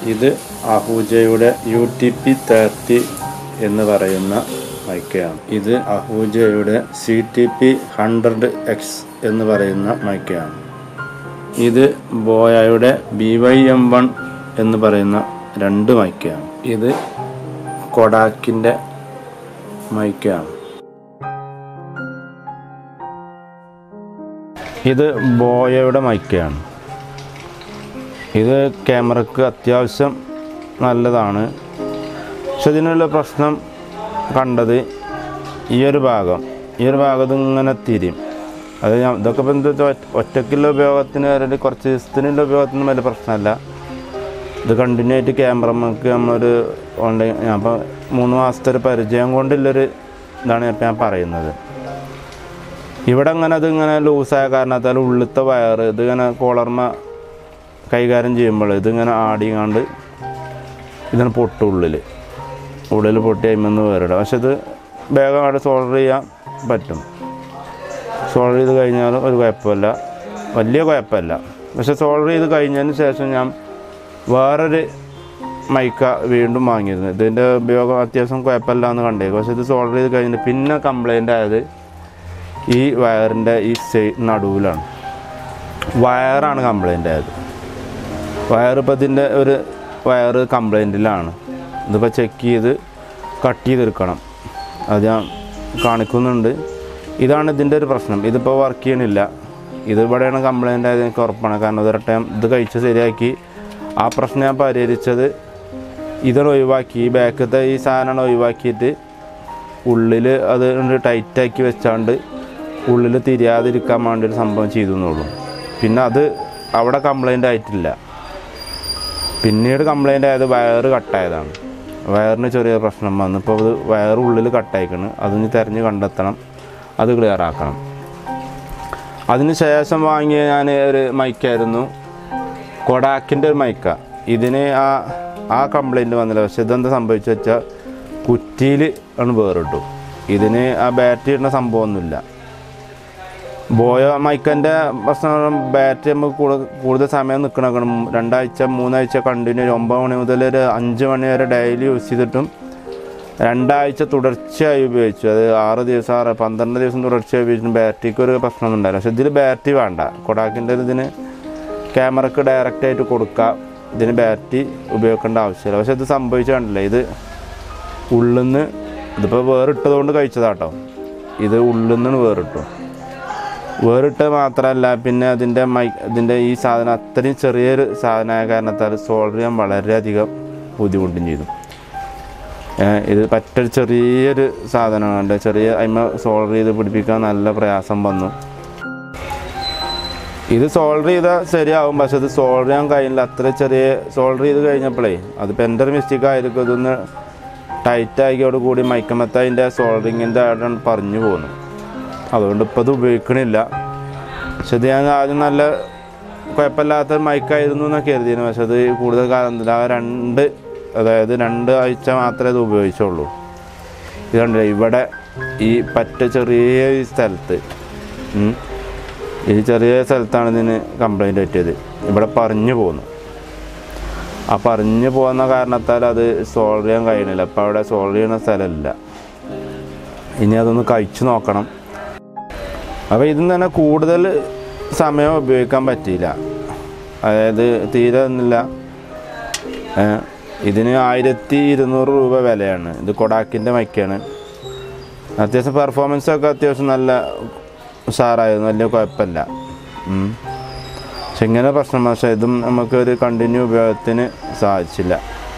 ഇത് അഹൂജയുടെ U T P thirty എന്ന് പറയുന്ന മൈക്കയാണ് ഇത് അഹൂജയുടെ C T P hundred X എന്ന് പറയുന്ന മൈക്കയാണ് ഇത് ബോയയുടെ ബി വൈ എം വൺ എന്ന് പറയുന്ന രണ്ട് മൈക്കയാണ് ഇത് കൊഡാക്കിൻ്റെ മൈക്കയാണ് ഇത് ബോയയുടെ മൈക്കയാണ് ഇത് ക്യാമറക്ക് അത്യാവശ്യം നല്ലതാണ് പക്ഷെ ഇതിനുള്ള പ്രശ്നം കണ്ടത് ഈ ഒരു ഭാഗം ഈ ഒരു ഭാഗത്ത് ഇങ്ങനെ തിരിയും അത് ഞാൻ ഇതൊക്കെ ഇപ്പം എന്താ വെച്ചാൽ ഒറ്റയ്ക്കുള്ള ഉപയോഗത്തിന് അല്ലെങ്കിൽ കുറച്ച് ദിവസത്തിനുള്ള ഉപയോഗത്തിന് വലിയ പ്രശ്നമല്ല ഇത് കണ്ടിന്യൂ ആയിട്ട് ക്യാമറ നമുക്ക് നമ്മളൊരു ഓൺലൈൻ ഞാൻ അപ്പോൾ മൂന്ന് മാസത്തെ ഒരു പരിചയം കൊണ്ടുള്ളൊരു ഇതാണ് ഇപ്പം ഞാൻ പറയുന്നത് ഇവിടെ അങ്ങനെ അത് ഇങ്ങനെ ലൂസായ കാരണത്താൽ ഉള്ളിലത്തെ വയറ് ഇതിങ്ങനെ കോളർമ കൈകാര്യം ചെയ്യുമ്പോൾ ഇതിങ്ങനെ ആടിങ്ങാണ്ട് ഇതിന് പൊട്ടും ഉള്ളിൽ ഉള്ളിൽ പൊട്ടി അയിമെന്ന് വേറിടുക പക്ഷെ ഇത് വേഗം അവിടെ സോൾഡർ ചെയ്യാൻ പറ്റും സോൾഡർ ചെയ്ത് കഴിഞ്ഞാലും ഒരു കുഴപ്പമില്ല വലിയ കുഴപ്പമില്ല പക്ഷെ സോൾഡർ ചെയ്ത് കഴിഞ്ഞതിന് ശേഷം ഞാൻ വേറൊരു മൈക്ക വീണ്ടും വാങ്ങിയിരുന്നു ഇതിൻ്റെ ഉപയോഗം അത്യാവശ്യം കുഴപ്പമില്ല എന്ന് കണ്ടേക്കും പക്ഷെ ഇത് സോൾഡർ ചെയ്ത് കഴിഞ്ഞിട്ട് പിന്നെ കംപ്ലൈൻ്റ് ആയത് ഈ വയറിൻ്റെ ഈ സൈ നടുവിലാണ് വയറാണ് കംപ്ലൈൻ്റ് ആയത് വയർ ഇപ്പോൾ ഇതിൻ്റെ ഒരു വയറ് കംപ്ലൈൻറ്റിലാണ് ഇതിപ്പോൾ ചെക്ക് ചെയ്ത് കട്ട് ചെയ്തെടുക്കണം അത് ഞാൻ കാണിക്കുന്നുണ്ട് ഇതാണ് ഇതിൻ്റെ ഒരു പ്രശ്നം ഇതിപ്പോൾ വർക്ക് ചെയ്യണില്ല ഇത് ഇവിടെയാണ് കംപ്ലൈൻ്റ് ആയത് എനിക്ക് ഉറപ്പാണ് കാരണം ഒരു ടൈം ഇത് കഴിച്ച് ശരിയാക്കി ആ പ്രശ്നം ഞാൻ പരിഹരിച്ചത് ഇതാണ് ഒഴിവാക്കി ഈ ബാക്കത്തെ ഈ സാധനമാണ് ഒഴിവാക്കിയിട്ട് ഉള്ളിൽ അത് ടൈറ്റാക്കി വെച്ചാണ്ട് ഉള്ളിൽ തിരിയാതിരിക്കാൻ വേണ്ടി ഒരു സംഭവം ചെയ്തു എന്നുള്ളൂ പിന്നെ അത് അവിടെ കംപ്ലൈൻ്റ് ആയിട്ടില്ല പിന്നീട് കംപ്ലൈൻ്റ് ആയത് വയറ് കട്ടായതാണ് വയറിന് ചെറിയ പ്രശ്നം വന്നു ഇപ്പോൾ അത് വയറ് ഉള്ളിൽ കട്ടായിക്കണ് അതിന് തിരഞ്ഞ് കണ്ടെത്തണം അത് ക്ലിയർ ആക്കണം അതിന് ശേഷം വാങ്ങിയ ഞാൻ ഒരു മൈക്കായിരുന്നു കൊഡാക്കിൻ്റെ ഒരു മൈക്ക ഇതിന് ആ ആ കംപ്ലൈൻറ്റ് വന്നില്ല പക്ഷെ ഇതെന്താ സംഭവിച്ചു വെച്ചാൽ കുറ്റിയിൽ ആണ് വേറിട്ടു ഇതിന് ആ ബാറ്ററി ഇടുന്ന സംഭവമൊന്നുമില്ല ബോയോ മൈക്കൻ്റെ പ്രശ്നം ബാറ്ററി നമുക്ക് കൂടുതൽ കൂടുതൽ സമയം നിൽക്കണം രണ്ടാഴ്ച മൂന്നാഴ്ച കണ്ടിന്യൂ ഒരു ഒമ്പത് മണി മുതൽ ഒരു അഞ്ച് മണി വരെ ഡെയിലി യൂസ് ചെയ്തിട്ടും രണ്ടാഴ്ച തുടർച്ചയായി ഉപയോഗിച്ചു അത് ആറ് ദിവസം ആറ് പന്ത്രണ്ട് ദിവസം തുടർച്ചയായി ഉപയോഗിച്ചിട്ടും ബാറ്ററിക്ക് ഒരു പ്രശ്നമൊന്നും ഉണ്ടായില്ല പക്ഷെ ഇതിൽ ബാറ്ററി വേണ്ട കൊടാക്കിൻ്റെ ഇതിന് ക്യാമറക്ക് ഡയറക്റ്റ് ആയിട്ട് കൊടുക്കാം ഇതിന് ബാറ്ററി ഉപയോഗിക്കേണ്ട ആവശ്യമില്ല പക്ഷെ ഇത് സംഭവിച്ചു കണ്ടില്ല ഇത് ഉള്ളിൽ നിന്ന് ഇതിപ്പോൾ വേറിട്ടതുകൊണ്ട് കഴിച്ചതാട്ടോ ഇത് ഉള്ളിൽ നിന്നാണ് വേറിട്ടു വേറിട്ട് മാത്രമല്ല പിന്നെ അതിൻ്റെ മൈ ഇതിൻ്റെ ഈ സാധനം അത്രയും ചെറിയൊരു സാധനമായ കാരണത്താൽ സോൾഡർ ചെയ്യാൻ വളരെയധികം ബുദ്ധിമുട്ടും ചെയ്തു ഏ, ഇത് പറ്റൊരു ചെറിയൊരു സാധനമാണ് കണ്ടോ ചെറിയ അയിമ സോൾഡർ ചെയ്ത് പിടിപ്പിക്കാൻ നല്ല പ്രയാസം വന്നു ഇത് സോൾഡർ ചെയ്താൽ ശരിയാവും പക്ഷെ ഇത് സോൾഡർ ചെയ്യാൻ കഴിയില്ല അത്ര ചെറിയ സോൾഡർ ചെയ്ത് കഴിഞ്ഞപ്പോഴേ അതിപ്പോൾ എൻ്റെ ഒരു മിസ്റ്റേക്ക് ആയിരിക്കും ഇതൊന്ന് ടൈറ്റ് ആക്കിയോട് കൂടി മൈക്കമത്തതിൻ്റെ സോൾഡറിങ്ങിൻ്റെ ആയിട്ടാണ് പറഞ്ഞു പോകുന്നു അതുകൊണ്ട് ഇപ്പോൾ ഇത് ഉപയോഗിക്കണില്ല പക്ഷെ ഇത് ഞാൻ ആദ്യം നല്ല കുഴപ്പമില്ലാത്ത മൈക്കായിരുന്നു എന്നൊക്കെ കരുതിയിരുന്നു പക്ഷെ അത് കൂടുതൽ കാലം ഒന്നുമില്ല. ആ രണ്ട് അതായത് രണ്ട് ആഴ്ച മാത്രമേ ഇത് ഉപയോഗിച്ചുള്ളൂ ഇതുണ്ട് ഇവിടെ ഈ പറ്റ ചെറിയ ഈ സ്ഥലത്ത് ഉം, ഈ ചെറിയ സ്ഥലത്താണ് ഇതിന് കംപ്ലൈൻറ്റ് പറ്റിയത് ഇവിടെ പറഞ്ഞു പോന്നു ആ പറഞ്ഞു പോകുന്ന കാരണത്താൽ അത് സോൾവ് ചെയ്യാൻ കഴിയണില്ല അപ്പം അവിടെ സോൾവ് ചെയ്യുന്ന സ്ഥലമില്ല ഇനി അതൊന്ന് കഴിച്ചു നോക്കണം അപ്പോൾ ഇതിൽ തന്നെ കൂടുതൽ സമയം ഉപയോഗിക്കാൻ പറ്റിയില്ല അതായത് തീരെ ഒന്നുമില്ല ഏ, ഇതിന് ആയിരത്തി ഇരുന്നൂറ് രൂപ വിലയാണ് ഇത് കൊടാക്കിൻ്റെ മൈക്കാണ് അത്യാവശ്യം പെർഫോമൻസ് ഒക്കെ അത്യാവശ്യം നല്ല ഉഷാറായിരുന്നു വലിയ കുഴപ്പമില്ല ഉം. പക്ഷെ ഇങ്ങനെ പ്രശ്നം പക്ഷേ ഇതും നമുക്ക് ഒരു കണ്ടിന്യൂ ഉപയോഗത്തിന് സാധിച്ചില്ല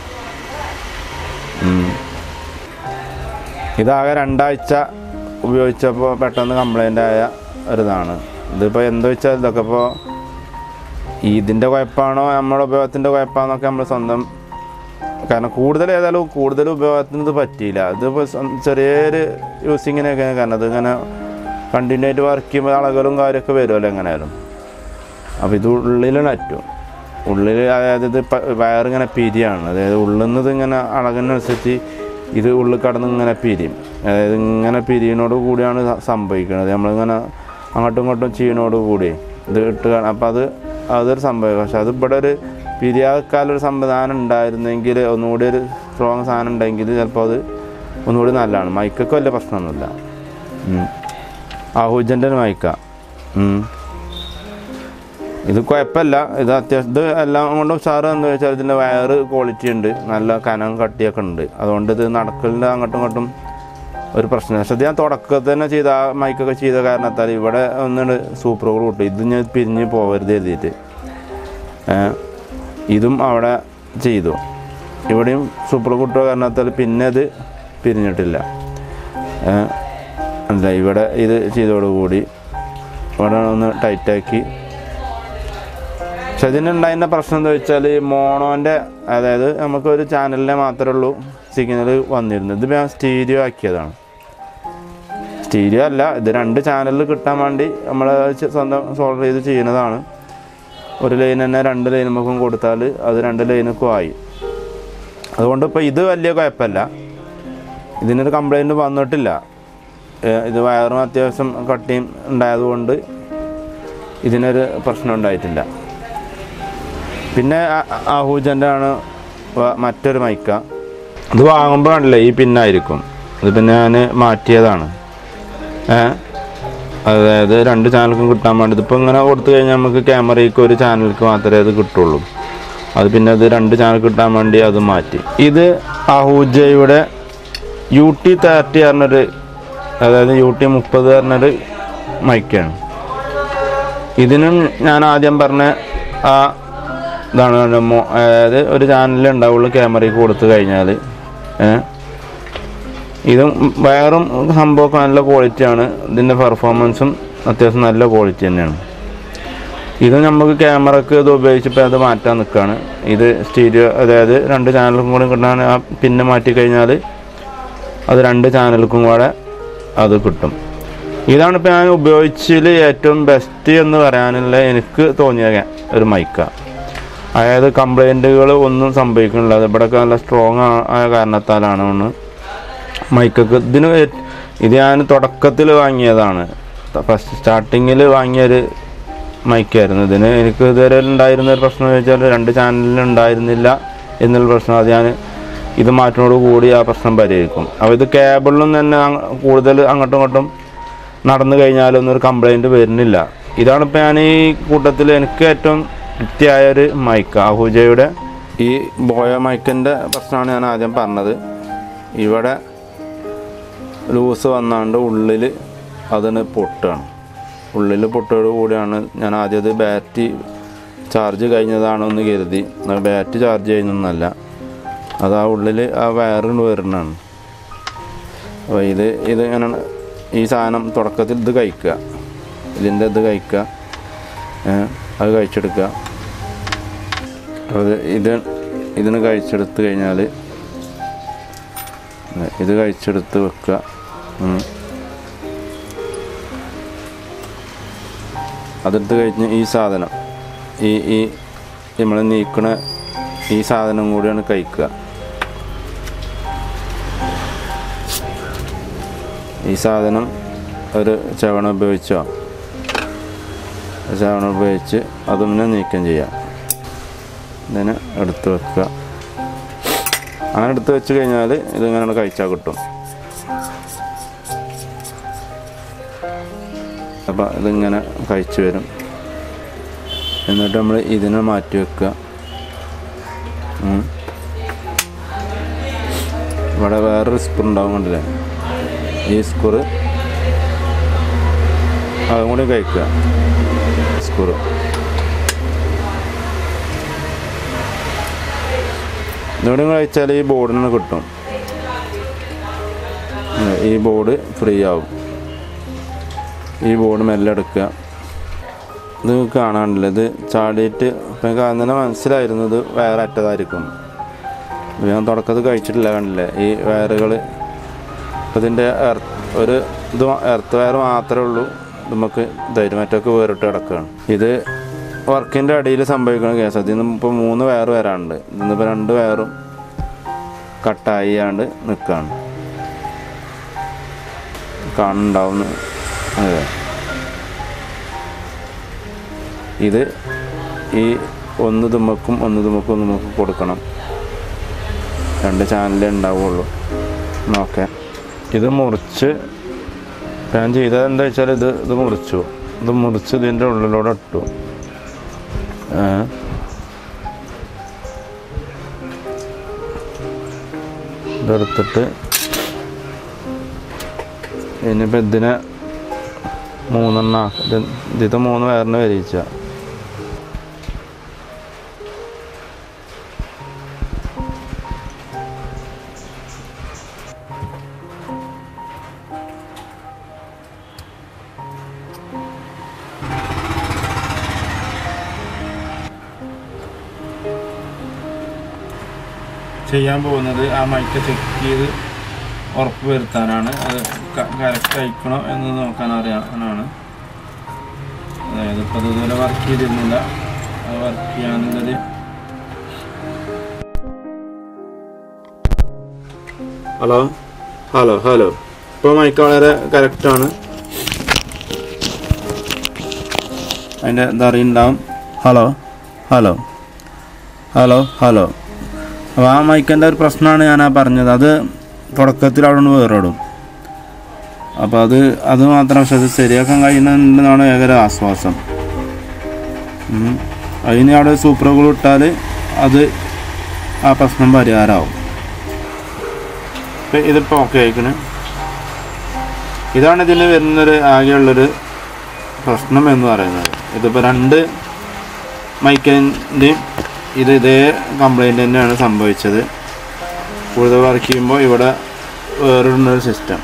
ഉം. ഇതാകെ രണ്ടാഴ്ച ഉപയോഗിച്ചപ്പോൾ പെട്ടെന്ന് കംപ്ലൈൻ്റ് ആയ ഒരിതാണ് ഇതിപ്പോൾ എന്താ വെച്ചാൽ ഇതൊക്കെ ഇപ്പോൾ ഇതിൻ്റെ കുഴപ്പമാണോ നമ്മുടെ ഉപയോഗത്തിൻ്റെ കുഴപ്പമാണെന്നൊക്കെ നമ്മൾ സ്വന്തം കാരണം കൂടുതൽ ഏതായാലും കൂടുതൽ ഉപയോഗത്തിന് ഇത് പറ്റിയില്ല ഇതിപ്പോൾ സ്വ- ചെറിയൊരു യൂസിങ്ങിനൊക്കെ കാരണം ഇതിങ്ങനെ കണ്ടിന്യൂ ആയിട്ട് വർക്ക് ചെയ്യുമ്പോൾ അളകലും കാര്യമൊക്കെ വരുമല്ലോ എങ്ങനെയായാലും അപ്പോൾ ഇത് ഉള്ളിലാണ് അറ്റും ഉള്ളിൽ അതായത് ഇത് പ- വയറിങ്ങനെ പിരിയാണ് അതായത് ഉള്ളിൽ നിന്ന് ഇതിങ്ങനെ അളകിനനുസരിച്ച് ഇത് ഉള്ളിൽ കടന്ന് ഇങ്ങനെ പിരിയും അതായത് ഇങ്ങനെ പിരിയനോട് കൂടിയാണ് സ- സംഭവിക്കുന്നത് നമ്മളിങ്ങനെ അങ്ങോട്ടും ഇങ്ങോട്ടും ചെയ്യണോട് കൂടി ഇത് ഇട്ട് അപ്പോൾ അത് അതൊരു സംഭവം പക്ഷെ അത് ഇവിടെ ഒരു പിരിയാക്കാലൊരു സംവിധാനം ഉണ്ടായിരുന്നെങ്കിൽ ഒന്നുകൂടി ഒരു സ്ട്രോങ് സാധനം ഉണ്ടെങ്കിൽ ചിലപ്പോൾ അത് ഒന്നുകൂടി നല്ലതാണ് മൈക്കൊക്കെ വലിയ പ്രശ്നമൊന്നുമില്ല ഉം. ആഹൂജൻ്റെ ഒരു മൈക്ക ഉം. ഇത് കുഴപ്പമില്ല ഇത് അത്യാവശ്യം ഇത് എല്ലാം കൊണ്ടും ഉഷാറ് എന്താ വെച്ചാൽ ഇതിൻ്റെ വയറ് ക്വാളിറ്റി ഉണ്ട് നല്ല കനം കട്ടിയൊക്കെ ഉണ്ട് അതുകൊണ്ട് ഇത് നടക്കലിൻ്റെ അങ്ങോട്ടും ഇങ്ങോട്ടും ഒരു പ്രശ്നം പക്ഷേ ഇത് ഞാൻ തുടക്കത്തിൽ തന്നെ ചെയ്ത ആ മൈക്കൊക്കെ ചെയ്ത കാരണത്താൽ ഇവിടെ ഒന്നുണ്ട് സൂപ്പർ കൂട്ടും ഇത് ഞാൻ പിരിഞ്ഞ് പോകരുത് എഴുതിയിട്ട് ഏഹ് ഇതും അവിടെ ചെയ്തു ഇവിടെയും സൂപ്പർ കൂട്ടുക കാരണത്താൽ പിന്നെ അത് പിരിഞ്ഞിട്ടില്ല ഏഹ് അല്ല ഇവിടെ ഇത് ചെയ്തോടുകൂടി ഇവിടെ ഒന്ന് ടൈറ്റാക്കി പക്ഷെ ഇതിനുണ്ടായിരുന്ന പ്രശ്നം എന്താ വെച്ചാൽ മോണോൻ്റെ അതായത് നമുക്കൊരു ചാനലിനെ മാത്രമേ ഉള്ളൂ സിഗ്നൽ വന്നിരുന്നത് ഇത് ഞാൻ സ്റ്റീരിയോ ആക്കിയതാണ് സ്റ്റീരിയോ അല്ല ഇത് രണ്ട് ചാനലിൽ കിട്ടാൻ വേണ്ടി നമ്മൾ സ്വന്തം സോൾവ് ചെയ്ത് ചെയ്യുന്നതാണ് ഒരു ലൈൻ തന്നെ രണ്ട് ലൈനുമൊക്കെ കൊടുത്താൽ അത് രണ്ട് ലൈനൊക്കെ ആയി അതുകൊണ്ട് ഇപ്പോൾ ഇത് വലിയ കുഴപ്പമില്ല ഇതിനൊരു കംപ്ലൈൻറ്റ് വന്നിട്ടില്ല ഏ, ഇത് വയറും അത്യാവശ്യം കട്ടിയും ഉണ്ടായതുകൊണ്ട് ഇതിനൊരു പ്രശ്നം ഉണ്ടായിട്ടില്ല പിന്നെ ആഹൂജൻ്റെ ആണ് വ- മറ്റൊരു മൈക്ക ഇത് വാങ്ങുമ്പോൾ കണ്ടില്ലേ ഈ പിന്നായിരിക്കും ഇത് പിന്നെ ഞാൻ മാറ്റിയതാണ് ഏ അതായത് രണ്ട് ചാനൽക്കും കിട്ടാൻ വേണ്ടി ഇതിപ്പോൾ ഇങ്ങനെ കൊടുത്തു കഴിഞ്ഞാൽ നമുക്ക് ക്യാമറയ്ക്ക് ഒരു ചാനലിക്ക് മാത്രമേ അത് കിട്ടുള്ളൂ അത് പിന്നെ അത് രണ്ട് ചാനൽ കിട്ടാൻ വേണ്ടി അത് മാറ്റി ഇത് അഹൂജയുടെ യു ടി തേർട്ടി പറഞ്ഞൊരു അതായത് യു ടി മുപ്പത് പറഞ്ഞൊരു മൈക്കാണ് ഇതിനും ഞാൻ ആദ്യം പറഞ്ഞ ആ ഇതാണ് കണ്ടോ, മോ- അതായത് ഒരു ചാനലിൽ ഉണ്ടാവുള്ളൂ ക്യാമറയ്ക്ക് കൊടുത്തു കഴിഞ്ഞാൽ ഇതും വേറും സംഭവമൊക്കെ നല്ല ക്വാളിറ്റിയാണ് ഇതിൻ്റെ പെർഫോമൻസും അത്യാവശ്യം നല്ല ക്വാളിറ്റി തന്നെയാണ് ഇത് നമുക്ക് ക്യാമറക്ക് ഇത് ഉപയോഗിച്ചപ്പോൾ അത് മാറ്റാൻ നിൽക്കുകയാണ് ഇത് സ്റ്റീരിയോ അതായത് രണ്ട് ചാനലും കൂടി കിട്ടാൻ ആ പിന്നെ മാറ്റി കഴിഞ്ഞാൽ അത് രണ്ട് ചാനൽക്കും കൂടെ അത് കിട്ടും ഇതാണ് ഇപ്പോൾ ഞാൻ ഉപയോഗിച്ചതിൽ ഏറ്റവും ബെസ്റ്റ് എന്ന് പറയാനുള്ള എനിക്ക് തോന്നിയ ക്യാ- ഒരു മൈക്ക അതായത് കംപ്ലൈൻറ്റുകൾ ഒന്നും സംഭവിക്കുന്നില്ല അത് ഇവിടെയൊക്കെ നല്ല സ്ട്രോങ് ആയ കാരണത്താലാണ് ഒന്ന് മൈക്കൊക്കെ ഇതിന് ഏ- ഇത് ഞാൻ തുടക്കത്തിൽ വാങ്ങിയതാണ് ഫസ്റ്റ് സ്റ്റാർട്ടിങ്ങിൽ വാങ്ങിയൊരു മൈക്കായിരുന്നു ഇതിന് എനിക്ക് ഇതുവരെ ഉണ്ടായിരുന്ന ഒരു പ്രശ്നം എന്ന് വെച്ചാൽ രണ്ട് ചാനലിൽ ഉണ്ടായിരുന്നില്ല എന്നുള്ള പ്രശ്നം അത് ഞാൻ ഇത് മാറ്റിനോട് കൂടി ആ പ്രശ്നം പരിഹരിക്കും അപ്പോൾ ഇത് കേബിളിലും തന്നെ അങ്ങ് കൂടുതൽ അങ്ങോട്ടും ഇങ്ങോട്ടും നടന്നു കഴിഞ്ഞാലൊന്നും ഒരു കംപ്ലൈൻറ്റ് വരുന്നില്ല ഇതാണ് ഇപ്പോൾ ഞാൻ ഈ കൂട്ടത്തിൽ എനിക്ക് ഏറ്റവും വൃത്തിയായ ഒരു മൈക്ക് ആഹുജയുടെ ഈ ബോയ മൈക്കിൻ്റെ പ്രശ്നമാണ് ഞാൻ ആദ്യം പറഞ്ഞത് ഇവിടെ ലൂസ് വന്നാണ്ട് ഉള്ളിൽ അതിന് പൊട്ടാണ് ഉള്ളിൽ പൊട്ടോട് കൂടിയാണ് ഞാൻ ആദ്യം അത് ബാറ്ററി ചാർജ് കഴിഞ്ഞതാണോ എന്ന് കരുതി എന്നാൽ ബാറ്ററി ചാർജ് ചെയ്യുന്നൊന്നല്ല അത് ആ ഉള്ളിൽ ആ വയറിന് വരുന്നതാണ് അപ്പോൾ ഇത് ഇത് ഇങ്ങനെ ഈ സാധനം തുടക്കത്തിൽ ഇത് കഴിക്കുക ഇതിൻ്റെ ഇത് കഴിക്കുക ഏ, അത് കഴിച്ചെടുക്കുക അത് ഇത് ഇതിന് കഴിച്ചെടുത്ത് കഴിഞ്ഞാൽ ഇത് കഴിച്ചെടുത്ത് വെക്കുക ഉം. അതെടുത്ത് കഴിഞ്ഞ് ഈ സാധനം ഈ ഈ നമ്മൾ നീക്കണ ഈ സാധനം കൂടിയാണ് കഴിക്കുക ഈ സാധനം ഒരു ചവണ ഉപയോഗിച്ചോ ചവണ ഉപയോഗിച്ച് അതും പിന്നെ നീക്കം ചെയ്യാം ഇതിനെ എടുത്ത് വെക്കുക അങ്ങനെ എടുത്ത് വെച്ച് കഴിഞ്ഞാൽ ഇതിങ്ങനെ കഴിച്ചാൽ കിട്ടും അപ്പം ഇതിങ്ങനെ കഴിച്ച് വരും എന്നിട്ട് നമ്മൾ ഇതിനെ മാറ്റി വെക്കുക ഉം. ഇവിടെ വേറൊരു സ്ക്രൂ ഉണ്ടാവും കണ്ടില്ലേ ഈ സ്ക്രൂ അതും കൂടി കഴിക്കുക സ്ക്രൂ ഇതുകൂടി കഴിച്ചാൽ ഈ ബോർഡിന് കിട്ടും ഉം, ഈ ബോർഡ് ഫ്രീ ആവും ഈ ബോർഡ് മെല്ലെ എടുക്കുക ഇത് കാണാനില്ല ഇത് ചാടിയിട്ട് ഇപ്പം എനിക്ക് അങ്ങനെ മനസ്സിലായിരുന്നത് വേറെ അറ്റതായിരിക്കും ഇത് ഞാൻ തുടക്കത്തിൽ കഴിച്ചിട്ടില്ല കണ്ടില്ലേ ഈ വയറുകൾ ഇപ്പം ഇതിൻ്റെ എർത്ത് ഒരു ഇത് എർത്ത് വയർ മാത്രമേ ഉള്ളൂ നമുക്ക് ധൈര്യമറ്റൊക്കെ വേറിട്ട് കിടക്കുകയാണ് ഇത് വർക്കിൻ്റെ അടിയിൽ സംഭവിക്കുന്ന കേസ് അതിൽ നിന്ന് ഇപ്പോൾ മൂന്ന് വയർ വരാനുണ്ട് ഇന്നിപ്പോൾ രണ്ട് വയറും കട്ടായിയാണ്ട് നിൽക്കുകയാണ് കാണുന്നുണ്ടാവുന്ന അതെ ഇത് ഈ ഒന്ന് തുമ്മക്കും ഒന്ന് തുമ്മക്കും ഒന്ന് തുമ്മക്കും കൊടുക്കണം രണ്ട് ചാനലേ ഉണ്ടാവുള്ളൂ നോക്കെ ഇത് മുറിച്ച് ഞാൻ ചെയ്തത് എന്താ വെച്ചാൽ ഇത് ഇത് മുറിച്ചു ഇത് മുറിച്ച് ഇതിൻ്റെ ഉള്ളിലൂടെ ഇട്ടു ഏ? ഇതെടുത്തിട്ട് ഇനിയിപ്പോൾ ഇതിനെ മൂന്നെണ്ണ ഇത് ഇത് മൂന്ന് പേരിന് വരിച്ച ചെയ്യാൻ പോകുന്നത് ആ മൈക്ക് ചെക്ക് ചെയ്ത് ഉറപ്പ് വരുത്താനാണ് അത് കറക്റ്റ് അയക്കണോ എന്ന് നോക്കാൻ അറിയാനാണ് അതായത് ഇപ്പോൾ അത് ഇതുവരെ വർക്ക് ചെയ്തിരുന്നില്ല അത് വർക്ക് ചെയ്യാനുള്ളത് ഹലോ ഹലോ ഹലോ ഇപ്പോൾ മൈക്ക് വളരെ കറക്റ്റാണ് അതിൻ്റെ ഇതറിയുണ്ടാവും ഹലോ ഹലോ ഹലോ ഹലോ അപ്പോൾ ആ മൈക്കിൻ്റെ ഒരു പ്രശ്നമാണ് ഞാൻ ആ പറഞ്ഞത് അത് തുടക്കത്തിൽ അവിടെ നിന്ന് വേറിടും അപ്പോൾ അത് അത് മാത്രം പക്ഷെ അത് ശരിയാക്കാൻ കഴിയുന്നുണ്ടെന്നാണ് ഏതൊരു ആശ്വാസം ഉം. അതിന് അവിടെ സൂപ്പറുകൾ ഇട്ടാൽ അത് ആ പ്രശ്നം പരിഹാരമാവും ഇപ്പം ഇതിപ്പോൾ ഓക്കെ ആയിക്കണ് ഇതാണ് ഇതിന് വരുന്നൊരു ആകെയുള്ളൊരു പ്രശ്നം എന്ന് പറയുന്നത് ഇതിപ്പോൾ രണ്ട് മൈക്കിൻ്റെയും ഇത് ഇതേ കംപ്ലൈൻറ്റ് തന്നെയാണ് സംഭവിച്ചത് കൂടുതൽ വർക്ക് ചെയ്യുമ്പോൾ ഇവിടെ വേറൊരു സിസ്റ്റം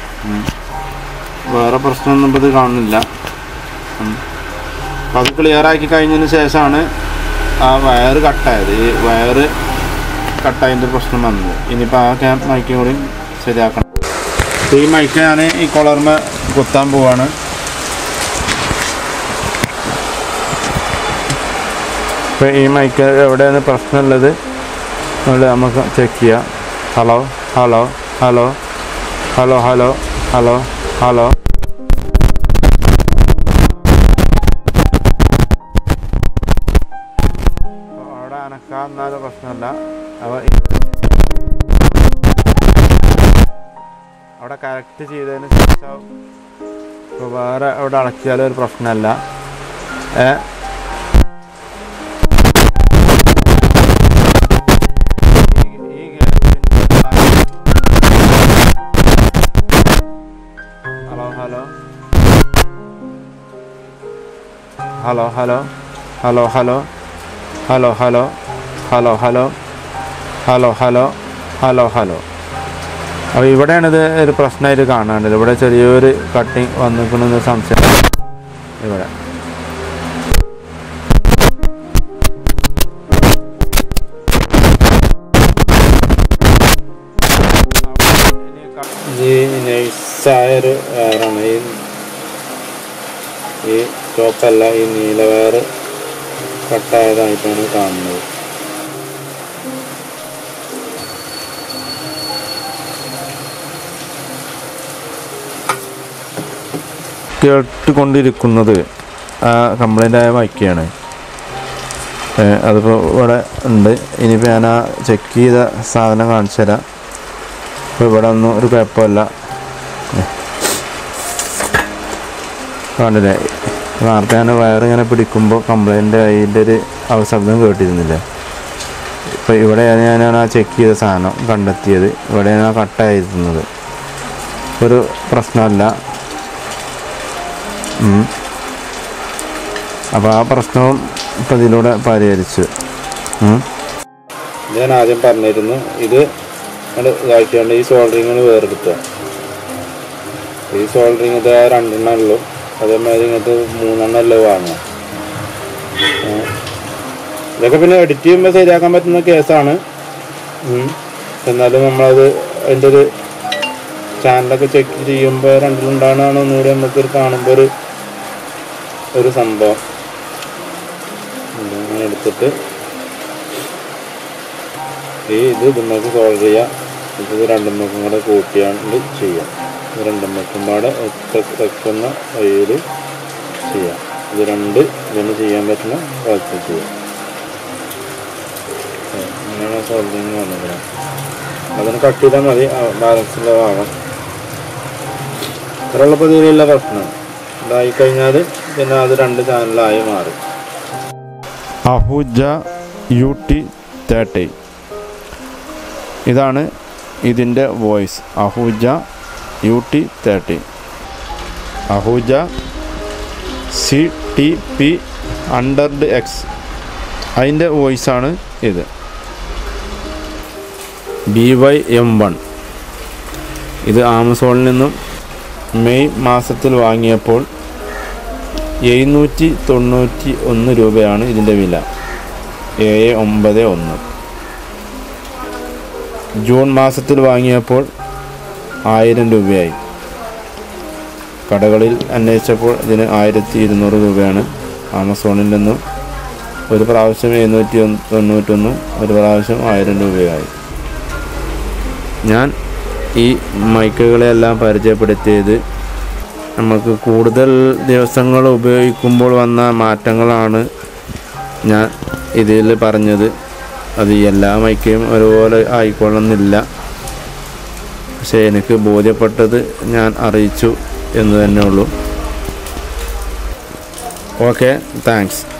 വേറെ പ്രശ്നമൊന്നും ഇപ്പോൾ ഇത് കാണുന്നില്ല ഉം. അപ്പോൾ അത് ക്ലിയർ ആക്കി കഴിഞ്ഞതിന് ശേഷമാണ് ആ വയറ് കട്ടായത് ഈ വയറ് കട്ടായതിൻ്റെ പ്രശ്നം വന്നത് ഇനിയിപ്പോൾ ആ ക്യാമ്പ് മൈക്കും കൂടി ശരിയാക്കണം അപ്പോൾ ഈ മൈക്ക് ഞാൻ ഈ കൊളർമ കുത്താൻ പോവാണ് ഇപ്പോൾ ഈ മൈക്ക് എവിടെയാണ് പ്രശ്നമുള്ളത് അതുകൊണ്ട് നമുക്ക് ചെക്ക് ചെയ്യാം hello hello hello hello hello hello hello അവിടെ അനക്കാന്നാലും പ്രശ്നമല്ല അവ അവിടെ കറക്റ്റ് ചെയ്തതിന് ശേഷം ഇപ്പോൾ വേറെ അവിടെ അടക്കിയാലും ഒരു പ്രശ്നമല്ല ഏ ഈ hello hello hello hello hello hello hello hello hello hello hello hello hello hello അപ്പോൾ ഇവിടെയാണ് ഇത് ഒരു പ്രശ്നമായിട്ട് കാണാണ്ടത് ഇവിടെ ചെറിയൊരു കട്ടിങ് വന്നിരിക്കണമെന്ന് സംശയം ഇവിടെ ഈ നൈസായൊരു വയറാണ് ഈ ഈ ചോപ്പല്ല ഈ നീല വയറ് കട്ടായതായിട്ടാണ് കാണുന്നത് കേട്ടുകൊണ്ടിരിക്കുന്നത് ആ കംപ്ലൈൻ്റ് ആയ മൈക്കാണ് അതിപ്പോൾ ഇവിടെ ഉണ്ട് ഇനിയിപ്പോൾ ഞാൻ ആ ചെക്ക് ചെയ്ത സാധനം കാണിച്ചു തരാം അപ്പോൾ ഇവിടെ ഒന്നും ഒരു കുഴപ്പമില്ല കണ്ടില്ലേ നേരത്തെ ഞാൻ വയറിങ്ങനെ പിടിക്കുമ്പോൾ കംപ്ലൈൻ്റ് അതിൻ്റെ ഒരു അവശബ്ദം കേട്ടിരുന്നില്ല ഇപ്പോൾ ഇവിടെയാണ് ഞാൻ ആ ചെക്ക് ചെയ്ത സാധനം കണ്ടെത്തിയത് ഇവിടെയാണ് ആ കട്ടായിരുന്നത് ഒരു പ്രശ്നമല്ല ഉം. അപ്പോൾ ആ പ്രശ്നവും ഇപ്പം ഇതിലൂടെ പരിഹരിച്ചു ഉം. ഞാൻ ആദ്യം പറഞ്ഞിരുന്നു ഇത് അത് ഇതാക്കിയാണ്ട് ഈ സോൾഡറിങ്ങൾ വേറെടുക്കുക ഈ സോൾഡറിങ് ഇത് ആ രണ്ടെണ്ണം ഉള്ളൂ അതേമാതിരി ഇങ്ങനത്തെ മൂന്നെണ്ണം അല്ലേ വാങ്ങുക ഏ. ഇതൊക്കെ പിന്നെ എഡിറ്റ് ചെയ്യുമ്പോൾ ശരിയാക്കാൻ പറ്റുന്ന കേസാണ് ഉം. എന്നാലും നമ്മളത് അതിൻ്റെ ഒരു ചാനലൊക്കെ ചെക്ക് ചെയ്യുമ്പോൾ രണ്ടിലുണ്ടാകണമാണ് ഒന്നുകൂടി നമുക്കൊരു കാണുമ്പോൾ ഒരു ഒരു സംഭവം ഇത് ഇങ്ങനെ എടുത്തിട്ട് ഈ ഇത് ഇതുമ്മക്ക് സോൾവ് ചെയ്യാം ഇത് രണ്ടുമ്മക്കും കൂടെ കൂട്ടിയാണ്ട് ചെയ്യാം ഇത് രണ്ടുമ്മക്കും പാടെ ഒറ്റ വെക്കുന്ന വഴിയിൽ ചെയ്യാം ഇത് രണ്ട് ഇതിന് ചെയ്യാൻ പറ്റുന്ന കുഴപ്പം ചെയ്യാം അങ്ങനെയാണ് സോൾവിങ് വന്നത് അതിന് കട്ട് ചെയ്താൽ മതി ബാലൻസുള്ള ഭാഗം ഇത്രയുള്ളപ്പോൾ ഇതിലുള്ള പ്രശ്നം ഇതായി കഴിഞ്ഞാൽ പിന്നെ അത് രണ്ട് ചാനലായി മാറും അഹുജ യു ടി തേർട്ടി ഇതാണ് ഇതിൻ്റെ voice Ahuja U T thirty Ahuja C T P hundred X അതിൻ്റെ വോയിസാണ് ഇത് ബി വൈ എം വൺ ഇത് ആമസോണിൽ നിന്നും മെയ് മാസത്തിൽ വാങ്ങിയപ്പോൾ എഴുന്നൂറ്റി തൊണ്ണൂറ്റി ഒന്ന് രൂപയാണ് ഇതിൻ്റെ വില ഏഴ് ഒമ്പത് ഒന്ന് ജൂൺ മാസത്തിൽ വാങ്ങിയപ്പോൾ ആയിരം രൂപയായി കടകളിൽ അന്വേഷിച്ചപ്പോൾ ഇതിന് ആയിരത്തി ഇരുന്നൂറ് രൂപയാണ് ആമസോണിൽ നിന്നും ഒരു പ്രാവശ്യം എഴുന്നൂറ്റി ഒന്ന് തൊണ്ണൂറ്റൊന്നും ഒരു പ്രാവശ്യം ആയിരം രൂപയായി ഞാൻ ഈ മൈക്കുകളെല്ലാം പരിചയപ്പെടുത്തിയത് നമുക്ക് കൂടുതൽ ദിവസങ്ങൾ ഉപയോഗിക്കുമ്പോൾ വന്ന മാറ്റങ്ങളാണ് ഞാൻ ഇതിൽ പറഞ്ഞത് അത് എല്ലാ മൈക്കയും ഒരുപോലെ ആയിക്കൊള്ളുന്നില്ല പക്ഷേ എനിക്ക് ബോധ്യപ്പെട്ടത് ഞാൻ അറിയിച്ചു എന്ന് തന്നെ ഉള്ളൂ ഓക്കെ താങ്ക്സ്